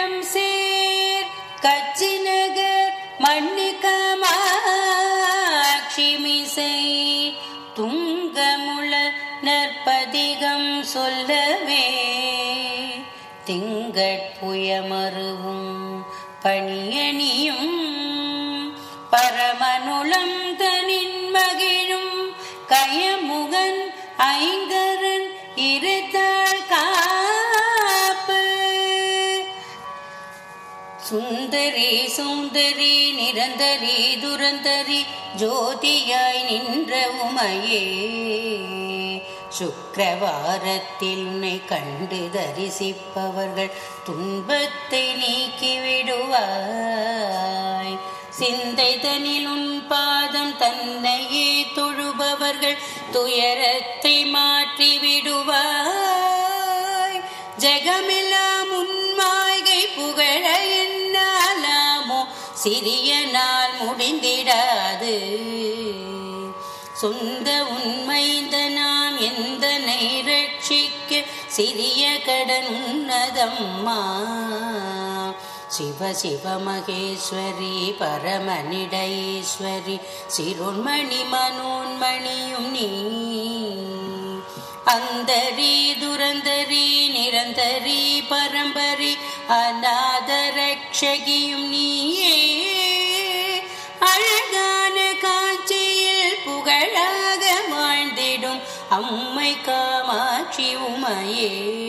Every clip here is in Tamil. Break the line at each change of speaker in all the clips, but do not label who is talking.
மங்களம் சேர் கச்சி நகர் மன்னிக்கமாட்சி மிசை துங்கமுள நற்பதிகம் சொல்லவே திங்கட்புயமருவும் பணியணியும் பரமனுளம் தனின் மகிழும் கயமுகன் ஐங்கரன் இருத்தாள் காப்பு சுந்தரி சுந்தரி நிரந்தரி துரந்தரி ஜோதியாய் நின்ற உமையே சுக்கிரவாரத்தில் உன்னை கண்டு தரிசிப்பவர்கள் துன்பத்தை நீக்கிவிடுவாய் சிந்தை தனில் உன் பாதம் தன்னையே தொழுபவர்கள் துயரத்தை மாற்றி விடுவாய் ஜெகமெல்லாம் உன் மாய்கை புகழ என்னாலாமோ சிறிய நாள் முடிந்திடாது சொந்த உண்மைந்த நாம் எந்தனை ரட்சிக்க சிறிய கடன் உன்னதம்மா சிவ சிவ மகேஸ்வரி பரமனிடஈஸ்வரி சிறுமணி மனோன்மணியும் நீ அந்தரி துரந்தரி நிரந்தரி பரம்பரி அநாத ரக்ஷகியும் நீயே அழகான காட்சியில் புகழாக வாழ்ந்திடும் அம்மை காமாட்சி உமையே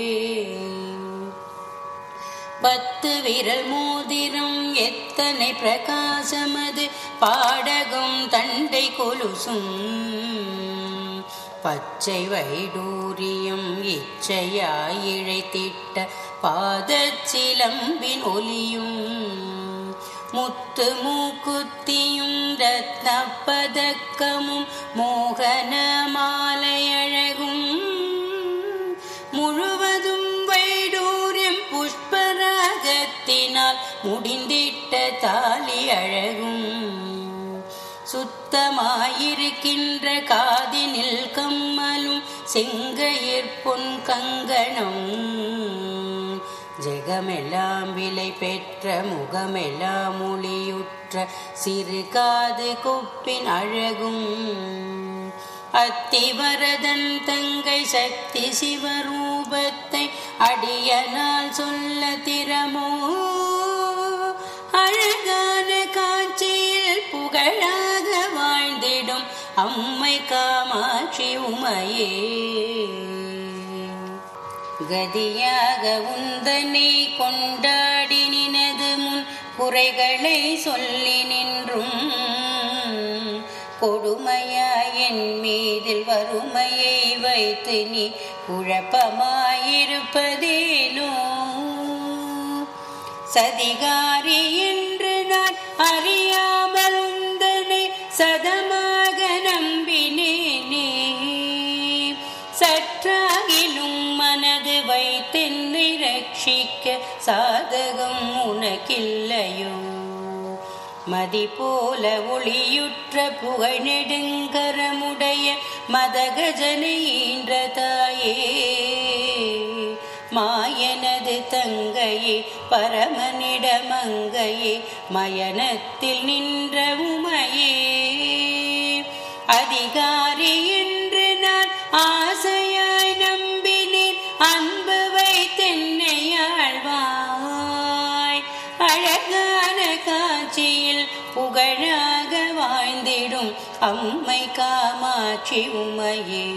பத்து விரல் மோதிரம் எத்தனை பிரகாசமது பாடகம் தண்டை கொலுசும் பச்சை வைடூரியம் இச்சையாய் இழைத்திட்ட பாதச்சிலம்பின் ஒலியும் முத்து மூக்குத்தியும் ரத்ன பதக்கமும் மோகன மாலை அழகும் முழுவதும் வைடூரியம் புஷ்பராகத்தினால் முடிந்திட்ட தாலி அழகும் சுத்தமாயிருக்கின்ற காதினில் கம்மலும் செங்கையிற் பொன் கங்கணம் ஜெகமெல்லாம் விலை பெற்ற முகமெல்லாம் ஒளியுற்ற சிறு காது கொப்பின் அழகும் அத்திவரதன் தங்கை சக்தி சிவரூபத்தை அடியனால் சொல்ல திறமோ அழகான காட்சியில் புகழாக வாழ்ந்திடும் அம்மை காமாட்சி உமையே கதியாக உந்தனை கொண்டாடி நினது முன் குறைகளை சொல்லி நின்றும் கொடுமையாய் என் மீதில் வறுமையை வைத்து நீ குழப்பமாயிருப்பதேனோ சதிகாரி என்று நான் அறியாமல் உந்தனை சதமாக நம்பினேனே சற்றாகிலும் மனது வைத்தென்னை ரட்சிக்க சாதகம் உனக்கில்லையோ மதி போல ஒளியுற்ற புகழ் நெடுங்கரமுடைய மதகஜனை ஈன்ற தாயே மாயனது தங்கையே பரமனிடமங்கையே மயனத்தில் நின்ற உமையே அதிகாரி என்று நான் ஆசையாய் நம்பினேன் அன்பு வைத்தென்னையாழ்வாய் அழகான காட்சியில் புகழாக வாழ்ந்திடும் அம்மை காமாட்சி உமையே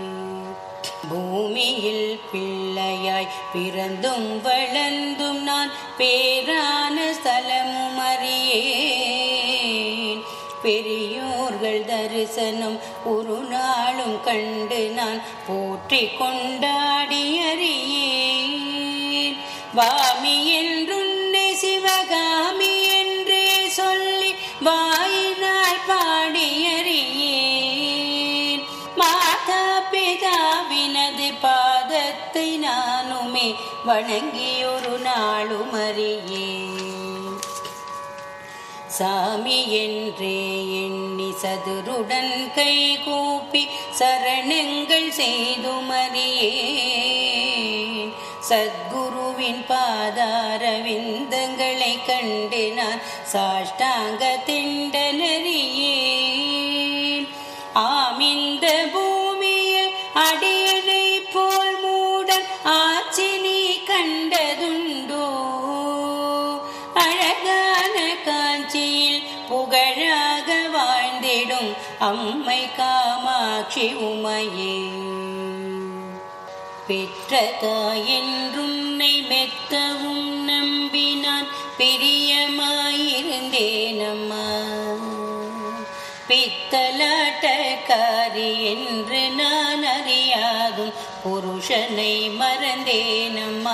பூமியில் பிள்ளையாய் பிறந்தும் வளர்ந்தும் நான் பேரான ஸ்தலமும் அறியேன் பெரியோர்கள் தரிசனம் ஒரு நாளும் கண்டு நான் போற்றி கொண்டாடி அறியேன் வாமி என்றுன்னை சிவகாமி என்றே சொல்லி வாயினால் பாடி அறியேன் மாதா பிதாவினது பாதத்தை நானுமே வணங்கி ஒரு நாளும் அறியேன் சாமி என்றே எண்ணி சதுருடன் கை கூப்பி சரணங்கள் செய்துமறியேன் சத்குருவின் பூவின் பாதார விந்தங்களை கண்டு நான் சாஷ்டாங்க திண்டனறியேன் ஆமிந்த பூமியில் அடியனை போல் மூடன் ஆட்சி நீ கண்டதுண்டோ அழகான காஞ்சியில் புகழாக வாழ்ந்திடும் அம்மை காமாட்சி உமையே பெற்ற தாயென்றுன்னை மெத்தவும் நம்பினான் பிரியமாயிருந்தேனம்மா பித்தலாட்டக்காரி என்று நான் அறியாதும் புருஷனை மறந்தேனம்மா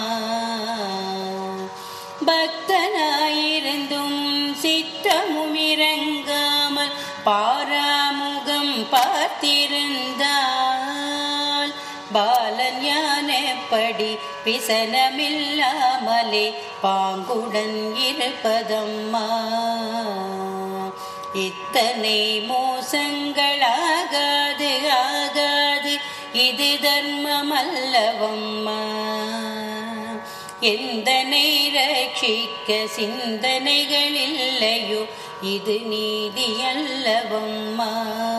பக்தனாயிருந்தும் சித்தமும் இறங்காமல் பாராமுகம் பார்த்திருந்தால் பாலன் யானப்படி பிசனமில்லாமலே பாங்குடன் இருப்பதம்மா இத்தனை மோசங்களாகாது ஆகாது இது தர்மமல்லவம்மா எந்தனை ரட்சிக்க சிந்தனைகள் இல்லையோ இது நீதி அல்லவம்மா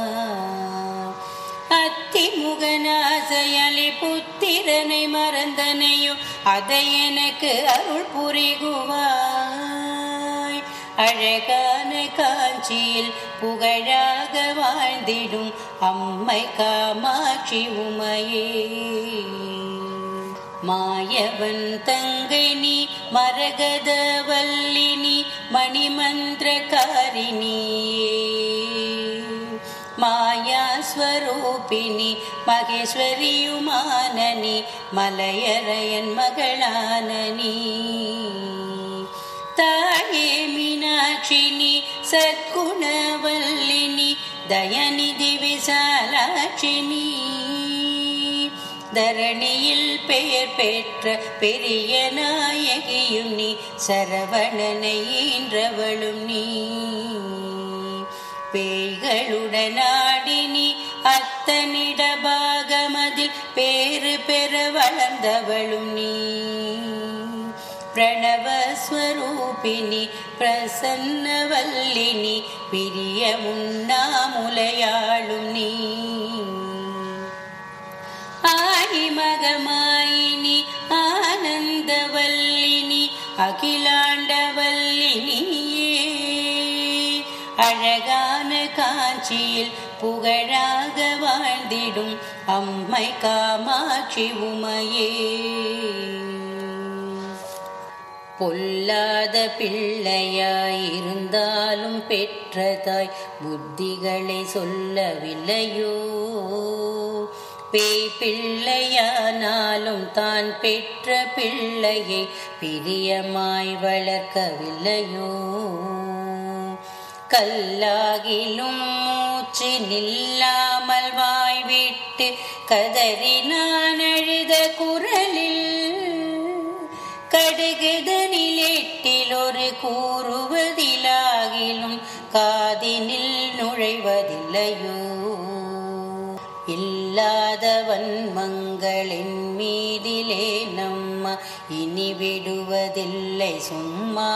அத்திமுகனாசையலி புத்திரனை மறந்தனையோ அதை எனக்கு அருள் புரிகுவாய் அழகான காஞ்சியில் புகழாக வாழ்ந்திடும் அம்மை காமாட்சி உமையே மாயவன் தங்கை நீ மரகத வல்லினி மணிமந்திரகாரிணியே மாயாஸ்வரூபிணி மகேஸ்வரியுமானனி மலையரையன் மகளானனி தாயே மீனாட்சினி சத்குணவல்லினி தயநிதி விசாலாட்சினி தரணியில் பெயர் பெற்ற பெரிய நாயகியும் நீ சரவணனை ஈன்றவளும் நீ பேய்களுடனாடினி அத்தனிட பாகமதில் பேறு பெற வளர்ந்தவளும் நீ பிரணவஸ்வரூபிணி பிரசன்னவல்லினி பிரிய உண்ணாமுலையாளும் நீ ஆயிமகமாயினி ஆனந்தவல்லினி அகிலாண்டவல்லினியே அழகான காஞ்சியில் புகழாக வாழ்ந்திடும் அம்மை காமாட்சி உமையே பொல்லாத பிள்ளையாயிருந்தாலும் பெற்றதாய் புத்திகளை சொல்லவில்லையோ பேய் பிள்ளையானாலும் தான் பெற்ற பிள்ளையை பிரியமாய் வளர்க்கவில்லையோ கல்லாகிலும் மூச்சு நில்லாமல் வாய்விட்டு கதறி நான் அழுத குரலில் கடுகுதனில் எட்டில் ஒரு கூறுவதிலாகிலும் காதினில் நுழைவதில்லையோ இல்லாதவன் மங்களின் மீதிலே நம்ம இனி விடுவதில்லை சும்மா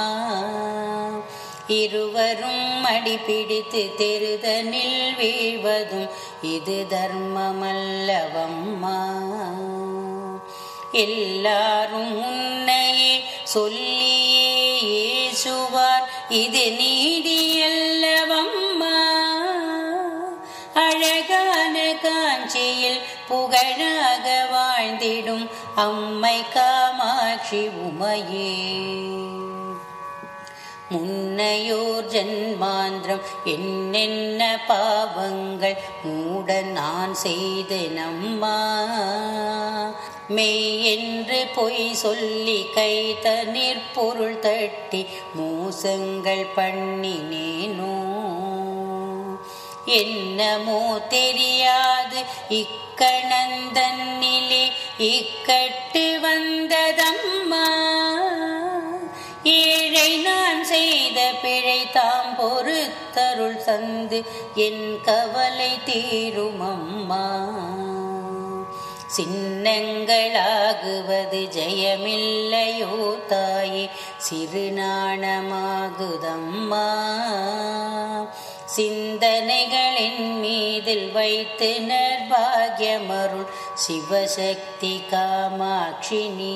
இருவரும் அடிபிடித்து தெருதனில் வீழ்வதும் இது தர்மமல்லவம்மா எல்லாரும் உன்னையே சொல்லியே ஏசுவார் இது நீதியல்லவம்மா அழகான காஞ்சியில் புகழாக வாழ்ந்திடும் அம்மை காமாட்சி உமையே முன்னையோர் ஜன்மாந்திரம் என்னென்ன பாவங்கள் மூட நான் செய்து நம்மா மெய் என்று பொய் சொல்லி கைத்த நிற்பொருள் தட்டி மோசங்கள் பண்ணினேனோ என்னமோ தெரியாது இக்கணந்தன்னிலே இக்கட்டு வந்ததம்மா ஏழை நான் செய்த பிழை தாம் பொறுத்தருள் சந்து என் கவலை தீரும் அம்மா சின்னங்களாகுவது ஜெயமில்லையோ தாயே சிறுநாணமாகுதம்மா சிந்தனைகளின் மீதில் வைத்து நர்பாகியமருள் சிவசக்தி காமாட்சி நீ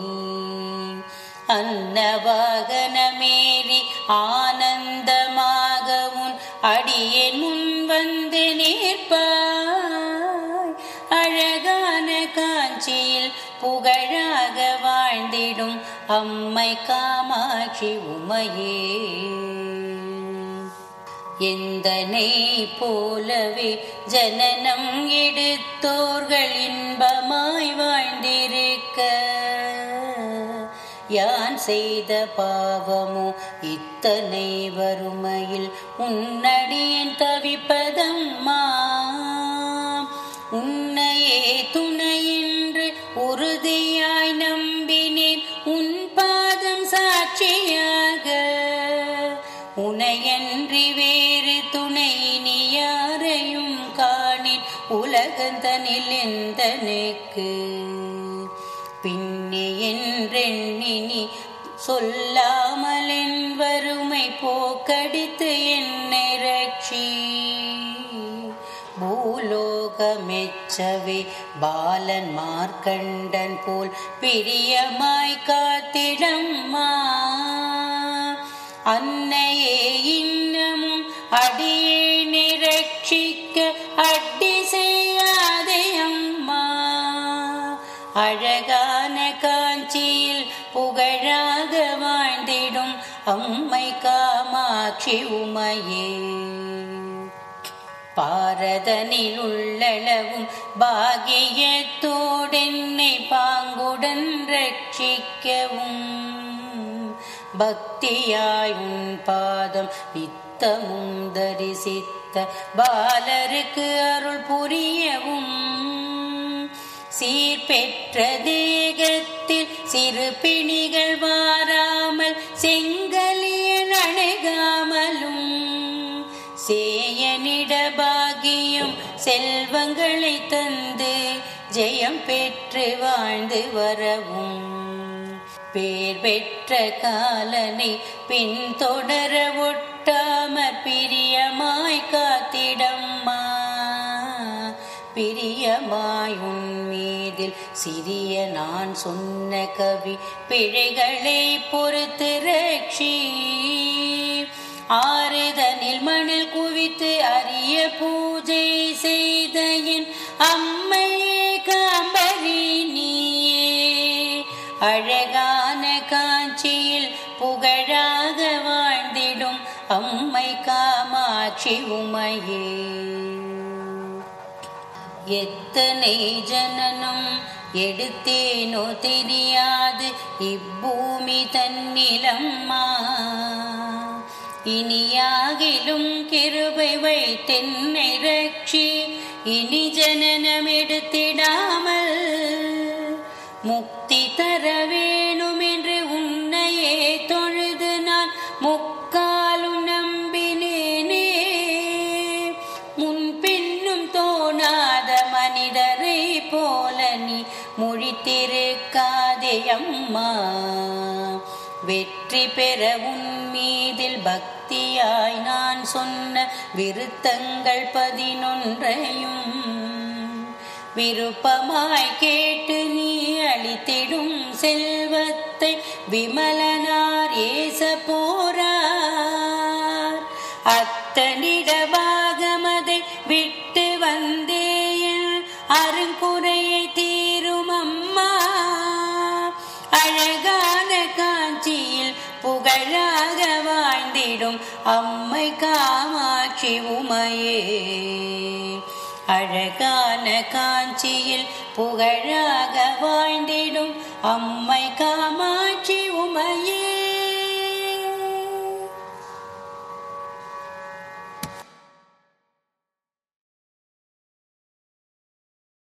அன்னவாகனமேறி ஆனந்தமாக உன் அடியேன் முன் வந்து நிற்பாய் அழகான காஞ்சியில் புகழாக வாழ்ந்திடும் அம்மை காமாட்சி உமையே எந்தனை போலவே ஜனனம் எடுத்தோர்கள் இன்பமாய் வாழ்ந்திருக்க யான் செய்த பாவமோ இத்தனை வறுமையில் உன்னடியன் தவிப்பதம்மா உன்னையே துணையென்று உறுதியாய் நம்பினேன் உன் பாதம் சாட்சியாக உனையன்றி வேறு துணை நீ யாரையும் காணின் உலகந்தனில் எந்தனுக்கு பின்னே என்றெண்ணி நீ சொல்லாமல் என் வறுமை போக்கடித்து என்னை ரட்சி பூலோகமெச்சவே பாலன் மார்க்கண்டன் போல் பிரியமாய் காத்திடம்மா அன்னையே இன்னமும் அடியே நிரட்சிக்க அட்டி செய்யாதே அம்மா அழகான காஞ்சியில் புகழாக வாழ்ந்திடும் அம்மை காமாட்சி உமையே பாரதனில் உள்ளளவும் பாகியத்தோடென்னை பாங்குடன் ரட்சிக்கவும் பக்தியாய் உன் பாதம் நித்தமும் தரிசித்த பாலருக்கு அருள் புரியவும் சீர்பெற்ற தேகத்தில் சிறு பிணிகள் வாராமல் செங்கலியன் அணுகாமலும் சேயனிட பாகியம் செல்வங்களை தந்து ஜெயம் பெற்று வாழ்ந்து வரவும் பேர் பெற்ற காலனை பின்தொடர ஒட்டாமற் பிரியமாய் காத்திடம்மா பிரியமாய் உன் மீதில் சிறிய நான் சொன்ன கவி பிழைகளை பொறுத்து ரட்சி ஆறுதனில் மணல் குவித்து அரிய பூஜை செய்த என் அம்மையே காம்பரி நீயே அழகான காஞ்சியில் புகழாக வாழ்ந்திடும் அம்மை காமாட்சி உமையே எத்தனை ஜனனம் எடுத்தேனோ தெரியாது இப்பூமி தன்னிலம்மா இனியாகிலும் கிருபை வைத்தென்னை ரட்சி இனி ஜனனம் எடுத்திடாமல் முக்தி தர வேணும் என்று உன்னையே தொழுது நான் முக்காலும் நம்பினேனே முன்பின்னும் தோணாத மனிதரை போல நீ முழித்திருக்காதே அம்மா வெற்றி பெற உன் மீதில் பக்தியாய் நான் சொன்ன விருத்தங்கள் பதினொன்றையும் விருப்பமாய் கேட்டு நீ அளித்திடும் செல்வத்தை விமலனார் ஏச போறார் அத்தனிட பாகமதை விட்டு வந்தேன் அருங்குறையை தீரும் அம்மா அழகான காஞ்சியில் புகழாக வாழ்ந்திடும் அம்மை காமாட்சி உமையே அழகான காஞ்சியில் புகழாக வாழ்ந்திடும் அம்மை காமாட்சி